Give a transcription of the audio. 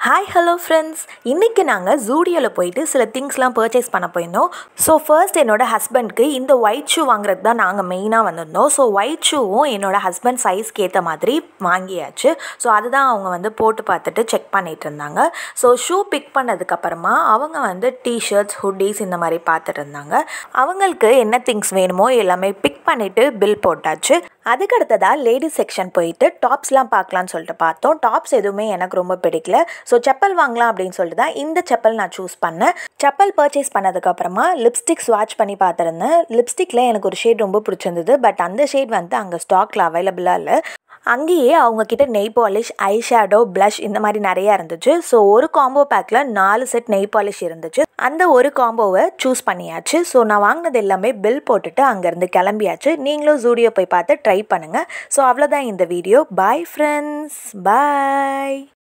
hi hello friends இன்றைக்கி நாங்கள் ஜூடியோவில் போயிட்டு சில திங்ஸ்லாம் பர்ச்சேஸ் பண்ண போயிருந்தோம் ஸோ ஃபர்ஸ்ட் என்னோட ஹஸ்பண்ட்க்கு இந்த ஒயிட் ஷூ வாங்குறதுக்கு தான் நாங்கள் மெயினாக வந்திருந்தோம் ஸோ ஒயிட் ஷூவும் என்னோட ஹஸ்பண்ட் சைஸ்க்கு ஏற்ற மாதிரி வாங்கியாச்சு ஸோ அதுதான் அவங்க வந்து போட்டு பார்த்துட்டு செக் பண்ணிட்டு இருந்தாங்க ஸோ ஷூ பிக் பண்ணதுக்கப்புறமா அவங்க வந்து டிஷர்ட்ஸ் ஹுட்டீஸ் இந்த மாதிரி பார்த்துட்டு இருந்தாங்க அவங்களுக்கு என்ன திங்ஸ் வேணுமோ எல்லாமே பிக் பண்ணிவிட்டு பில் போட்டாச்சு அதுக்கு அடுத்ததாக லேடிஸ் செக்ஷன் போயிட்டு டாப்ஸ்லாம் பார்க்கலான்னு சொல்லிட்டு பார்த்தோம் டாப்ஸ் எதுவுமே எனக்கு ரொம்ப பிடிக்கல ஸோ செப்பல் வாங்கலாம் அப்படின்னு சொல்லிட்டு தான் இந்த செப்பல் நான் சூஸ் பண்ணேன் செப்பல் பர்ச்சேஸ் பண்ணதுக்கப்புறமா லிப்ஸ்டிக் ஸ்வாட்ச் பண்ணி பார்த்துருந்தேன் லிப்ஸ்டிக்கில் எனக்கு ஒரு ஷேட் ரொம்ப பிடிச்சிருந்தது பட் அந்த ஷேட் வந்து அங்கே ஸ்டாக்கில் அவைலபிளாக இல்லை அங்கேயே அவங்கக்கிட்ட நெய் பாலிஷ் ஐ ஷேடோ ப்ளஷ் இந்த மாதிரி நிறையா இருந்துச்சு ஸோ ஒரு காம்போ பேக்கில் நாலு செட் நெய் பாலிஷ் இருந்துச்சு அந்த ஒரு காம்போவை சூஸ் பண்ணியாச்சு ஸோ நான் வாங்கினது எல்லாமே பில் போட்டுட்டு அங்கேருந்து கிளம்பியாச்சு நீங்களும் ஜூடியோ போய் பார்த்து ட்ரை பண்ணுங்கள் ஸோ அவ்வளோதான் இந்த வீடியோ பாய் ஃப்ரெண்ட்ஸ் பாய்